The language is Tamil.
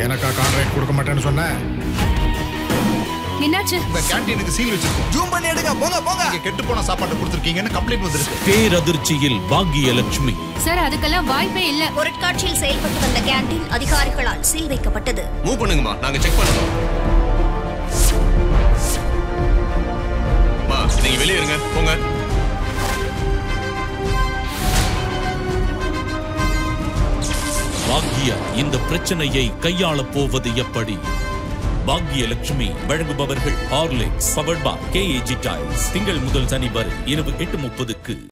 எனக்கா கான்ட்ராக்ட் கொடுக்க மாட்டேன்னு சொன்னேன் என்னாச்சு இந்த கேண்டீனுக்கு சீல் வச்சிருக்கோம் ஜூம் பண்ணி எடுங்க போங்க போங்க நீங்க கெட்டு போன சாப்பாட்டை கொடுத்துருக்கீங்கன்னு கம்ப்ளைண்ட் வந்திருக்கு பேரதிர்ச்சியில் பாக்கியலட்சுமி சார் அதுக்கெல்லாம் வாய்ப்பே இல்ல பொருட்காட்சியில் செயல்பட்டு வந்த கேண்டீன் அதிகாரிகளால் சீல் வைக்கப்பட்டது மூவ் பண்ணுங்கம்மா நாங்க செக் பண்ணுறோம் மா நீங்க வெளியே இருங்க போங்க பாக்யா இந்த பிரச்சனையை கையாளப் போவது எப்படி பாக்யலட்சுமி வழங்குபவர்கள் Horlicks powered by KAG tiles திங்கள் முதல் சனி வரை இரவு எட்டு முப்பதுக்கு